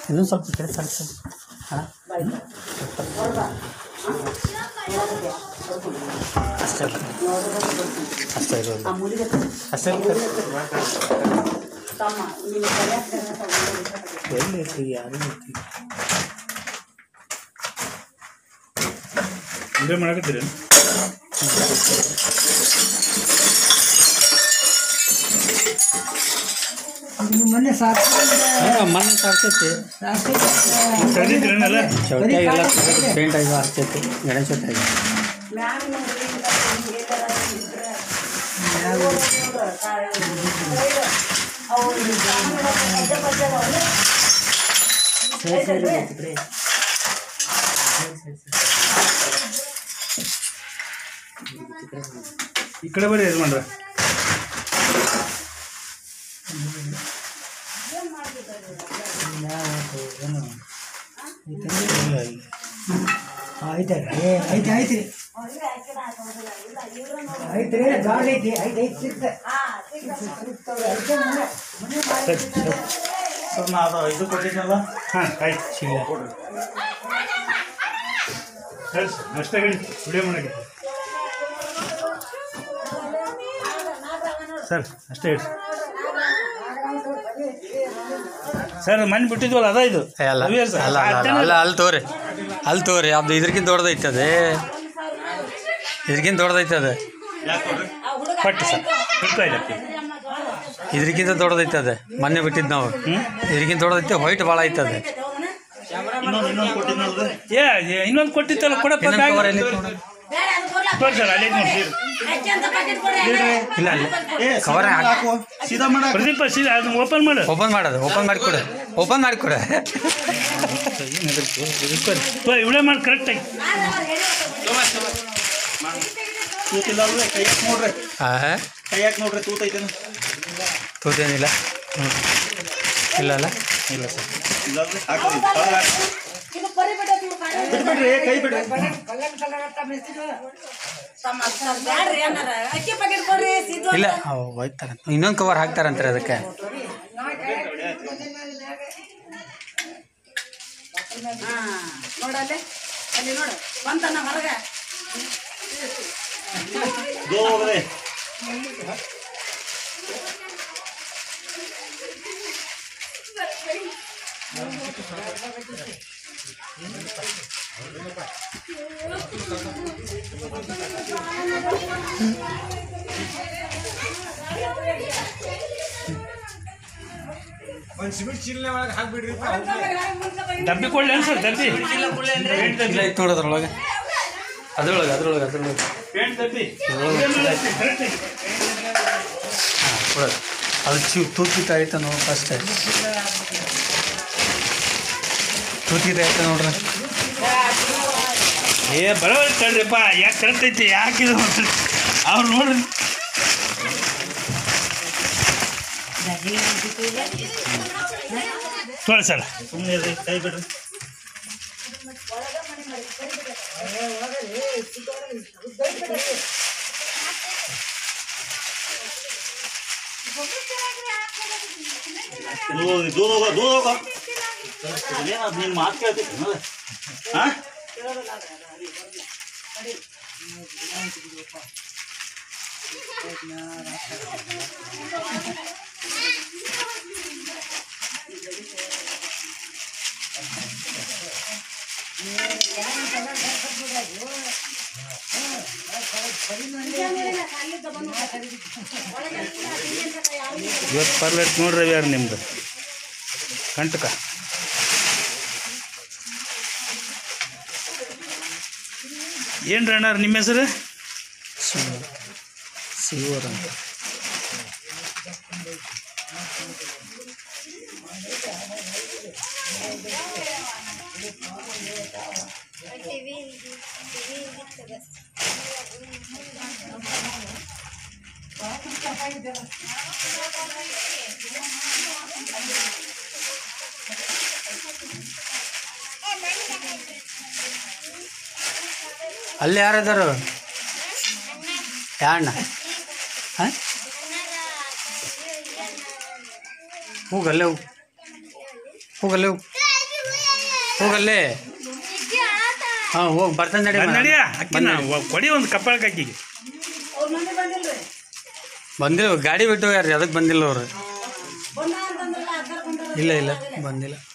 ಇನ್ನೊಂದು ಸ್ವಲ್ಪ ಈ ಕಡೆ ಸರಿಸಿ ಹಾಂ ಅಷ್ಟೇ ಅಲ್ಲ. ಅಷ್ಟೇ ಇರೋದು ಅಷ್ಟೇ ಇರೋದು. ಎಲ್ಲಿ ಐತಿ ಯಾರು ಐತಿ ಇದೇ ಮಾಡಕತ್ತೀರಿ ಮೊನ್ನೆ ಸಾಕು ಹಾಂ ಮನೆ ಸಾರ್ತೈತಿ ತೆಗ್ದಿದ್ದೀರೇನಲ್ಲ ಚೌಟಿಯಾಗೆಲ್ಲ ಪೇಂಟ್ ಆಗಿ ಹಚ್ಚೈತಿ ಗಣೇಶ ಚೌಟಿಯಾಗಿ ಸರಿ ಸರಿ ಬಿಡ್ರಿ. ಈ ಕಡೆ ಬರ್ರಿ ಯಜಮಾನ್ರ ಯಾವತ್ತು ಏನು ಐತೆ ಏ ಐತೆ ಐತೆ ಐತ್ರಿ ಗಾಡಿ ಐತಿ ಐತೆ ಐತೆ ಸಿಗ್ತೆ ಸರ್ ನಾ ಅದು ಇದು ಕೊಟ್ಟಿದ್ನಲ್ಲ ಹಾಂ ಆಯ್ತು ಸಿಗಲ್ಲ ಕೊಡ್ರಿ ಸರಿ ಸರ್ ಅಷ್ಟೇ ಹೇಳಿ ವಿಡಿಯೋ ಮಾಡಕ್ಕೆ ಸರ್ ಅಷ್ಟೇ ಹೇಳಿ ಸರ್ ಮನೆ ಬಿಟ್ಟಿದ್ವಲ್ಲ ಅದ ಇದು ಏ, ಅಲ್ಲ ಅದೇ ಸರ್. ಅಲ್ಲ ಅಲ್ಲ ಅಲ್ಲ ಅಲ್ಲಿ ತೋರಿ ಅಲ್ಲಿ ತೋರಿ ಅದು ಇದ್ರಕ್ಕಿಂತ ದೊಡ್ಡದೈತದೆ ಇದ್ರಕ್ಕಿಂತ ದೊಡ್ಡದೈತದೆ ಪಟ್ಟು ಸರ್ ಹಿಡ್ಕೊ ಇದಕ್ಕೆ ಇದ್ರಕ್ಕಿಂತ ದೊಡ್ಡದೈತದೆ ಮೊನ್ನೆ ಬಿಟ್ಟಿದ್ದು ನಾವು ಇದ್ರಕ್ಕಿಂತ ದೊಡ್ಡದೈತೆ ವೈಟ್ ಭಾಳ ಐತದೆ ಇನ್ನೊಂದು ಇನ್ನೊಂದು ಕೊಟ್ಟಿದ್ನಲ್ಲ ಏ ಏ, ಇನ್ನೊಂದು ಕೊಟ್ಟಿತ್ತಲ್ಲ ಕೊಡಪ್ಪ ಇನ್ನೊಂದು ಬ್ಯಾಗ್. cover ಎಲ್ಲಿ ಐತೆ ತೋರಿ ಸರ್ ಅಲ್ಲಿ ನೋಡಿ ಇಲ್ಲ ಇಲ್ಲ ಕವರ್ ಹಾಕು ಪ್ರದೀಪ ಸೀದಾ ಅದು ಓಪನ್ ಮಾಡು ಓಪನ್ ಮಾಡೋದು ಓಪನ್ ಮಾಡಿ ಕೊಡು ಓಪನ್ ಮಾಡಿ ಕೊಡು ಇವಳೆ ಮಾಡಿ ಕರೆಕ್ಟಾಗಿ ತೂತಿಲ್ಲ ಅಲ್ವೇ ಕೈ ಹಾಕಿ ನೋಡ್ರಿ ಹಾಂ ಕೈ ಹಾಕಿ ನೋಡ್ರಿ ತೂತ ಐತೇನು ತೂತೇನಿಲ್ಲ ಹ್ಞೂ ಇಲ್ಲ ಅಲ್ಲ ಇಲ್ಲ ಸರ್ ಇಲ್ಲ ಅಲ್ರಿ ಹಾಕ್ರಿ ತಳಗ್ ಹಾಕ್ರಿ. ಬಿಟ್ಬಿಡ್ರಿ ಕೈ ಬಿಡ್ರಿ ಇಲ್ಲ ಅವು ಹೋಯ್ತಾರಂತ ಇನ್ನೊಂದು ಕವರ್ ಹಾಕ್ತಾರಂತ್ರಿ ಅದಕ್ಕೆ ನೋಡಲ್ಲಿ ಅಲ್ಲಿ ನೋಡು ಬಂತನ ಹೊರಗ ದೋ ಹೋಗ್ರಿ ಡಬ್ಬಿ ಕೊಡ್ಲಿ ಸರ್ ಡಬ್ಬಿ ಪೇಂಟ್ ಇಲ್ಲ ಡಬ್ಬಿ ಐತೆ ನೋಡಿ ಅದ್ರೊಳಗೆ ಅದ್ರೊಳಗೆ ಅದ್ರೊಳಗೆ ಅದ್ರೊಳಗೆ ಪೇಂಟ್ ಡಬ್ಬಿ ಹಾಂ ಕೊಡೋದು ಅದು ಚೂ ತೂತಿತ ಐತೆ ನೋಡಿ ಫಸ್ಟ್ ತೂತಿತ ಐತೆ ನೋಡ್ರಿ ಏ ಬರೋಬರಿ ತಡ್ರಿಪ್ಪ ಯಾಕೆ ಕರೆಕ್ಟ್ ಐತಿ ಯಾಕೆ ಇದು ಅವ್ರು ನೋಡ್ರಿ ತೋಳಿ ಸರ್ ಸುಮ್ಮನೆ ಇರ್ರಿ ಕೈ ಬಿಡ್ರಿ ದೂರ ಹೋಗಿ ದೂರ ಹೋಗೋ ದೂರ ಹೋಗೋ ಏನದು ನಿನ್ನ ಮಾತು ಕೇಳ್ತೈತಿ ಹಾಂ ಇವತ್ತು ಪರ್ಲೆಟ್ ನೋಡ್ರಿ ಯಾರು ನಿಮ್ದು ಕಂಟಕ ಏನು ಅಣ್ಣ ನಿಮ್ಮ ಹೆಸರು ಸಿಗೋರು ಅಂತ ಅಲ್ಲಿ ಯಾರಿದ್ದಾರು ಯಾರಣ್ಣ ಹಾಂ ಹೋಗಲ್ಲೇ ಹೋಗು ಹೋಗಲ್ಲೇ ಹೋಗು ಹೋಗಲ್ಲೇ ಹಾಂ ಹೋಗಿ ಬರ್ತಾನೆ ನಡಿ ಬಂದ್ ನಡಿಯ ಬಂದ್ ಅಕ್ಕಿನ ನಡಿ. ಕೊಡಿ ಒಂದು ಕಪ್ಪಳಕ್ಕೆ ಅಕ್ಕಿಗೆ ಅವ್ರ ಮಂದಿ ಬಂದಿಲ್ರಿ ಬಂದಿಲ್ಲ ಗಾಡಿ ಬಿಟ್ಟು ಯಾರು ಅದಕ್ಕೆ ಬಂದಿಲ್ಲ ಅವ್ರು ಬಂದ ಅಂತಂದ್ರಲ್ಲ ಅಕ್ಕರ್ ಬಂದಾರ ಇಲ್ಲ ಇಲ್ಲ ಬಂದಿಲ್ಲ